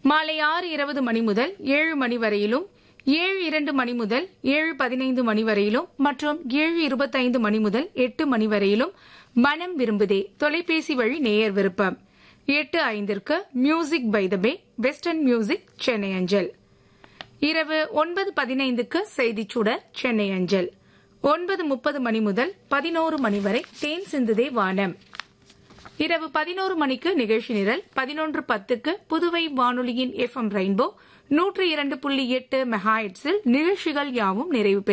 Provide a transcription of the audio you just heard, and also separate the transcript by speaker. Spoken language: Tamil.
Speaker 1: மாலை ஆறு இருபது மணி முதல் ஏழு மணி வரையிலும் ஏழு இரண்டு மணி முதல் ஏழு பதினைந்து மணி வரையிலும் மற்றும் ஏழு இருபத்தைந்து மணி முதல் எட்டு மணி வரையிலும் மனம் விரும்புதே தொலைபேசி வழி நேயர் விருப்பம் எட்டு ஐந்திற்கு music by the bay western music Chennai அஞ்சல் இரவு ஒன்பது பதினைந்துக்கு செய்திச் சுடர் சென்னை அஞ்சல் ஒன்பது முப்பது மணி முதல் பதினோரு மணி வரை தேன் சிந்துதே வானம் இரவு பதினோரு மணிக்கு நிகழ்ச்சி நிரல் பதினொன்று பத்துக்கு புதுவை வானொலியின் எஃப் எம் ரெயின்போ நூற்று இரண்டு புள்ளி எட்டு மெகாஹெட்ஸில் நிகழ்ச்சிகள் யாவும் நிறைவு பெறும்